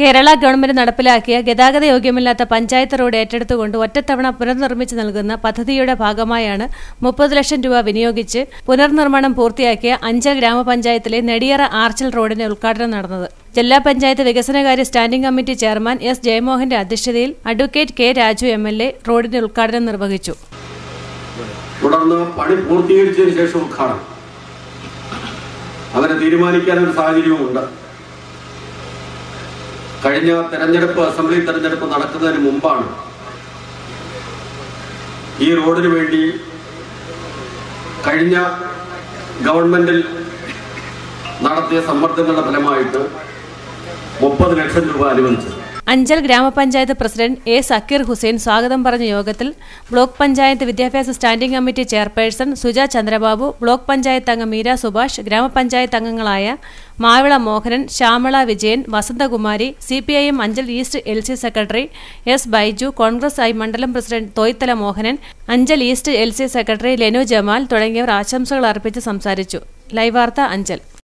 Kerala government നടപ്പിലാക്കിയ ഗതാഗത യോഗ്യമല്ലാത്ത panchayat road ഏറ്റെടുത്തുകൊണ്ട് ഒറ്റത്തവണ പുനർനിർമ്മിച്ചു നൽകുന്ന പദ്ധതിയുടെ ഭാഗമായാണ് മുപ്പത് ലക്ഷം രൂപ വിനിയോഗിച്ച് പുനർനിർമ്മാണം പൂർത്തിയാക്കിയ അഞ്ചൽ ഗ്രാമപഞ്ചായത്തിലെ നെടിയറ ആർച്ചൽ റോഡിന്റെ ഉദ്ഘാടനം നടന്നത് ജില്ലാ പഞ്ചായത്ത് വികസനകാര്യ സ്റ്റാൻഡിംഗ് കമ്മിറ്റി ചെയർമാൻ എസ് ജയമോഹന്റെ അധ്യക്ഷതയിൽ advocate K Raju M L A റോഡിന്റെ ഉദ്ഘാടനം നിർവഹിച്ചു തുടർന്ന് പണി പൂർത്തീകരിച്ചതിന് ശേഷം ഉദ്ഘാടനം അങ്ങനെ തീരുമാനിക്കാനൊരു സാഹചര്യവുമുണ്ട് കഴിഞ്ഞ തെരഞ്ഞെടുപ്പ് അസംബ്ലി തെരഞ്ഞെടുപ്പ് നടക്കുന്നതിന് മുമ്പാണ് ഈ റോഡിന് വേണ്ടി കഴിഞ്ഞ ഗവൺമെന്റിൽ നടത്തിയ സമ്മർദ്ദങ്ങളുടെ ഫലമായിട്ട് മുപ്പത് ലക്ഷം രൂപ അനുവദിച്ചത് അഞ്ചൽ ഗ്രാമപഞ്ചായത്ത് പ്രസിഡന്റ് എ സക്കീർ ഹുസൈൻ സ്വാഗതം പറഞ്ഞ യോഗത്തിൽ ബ്ലോക്ക് പഞ്ചായത്ത് വിദ്യാഭ്യാസ standing committee chairperson Suja Chandrababu block panchayat അംഗം മീര സുഭാഷ് ഗ്രാമപഞ്ചായത്ത് അംഗങ്ങളായ Mavila Mohanan Shyamala Vijayan Vasanthakumari C P I M Anchal East L C secretary S Baiju Congress I മണ്ഡലം president Thoythala Mohanan Anchal East L C secretary Lenu Jamal തുടങ്ങിയവർ ആശംസകൾ അർപ്പിച്ച് സംസാരിച്ചു ലൈവ് വാർത്ത അഞ്ചൽ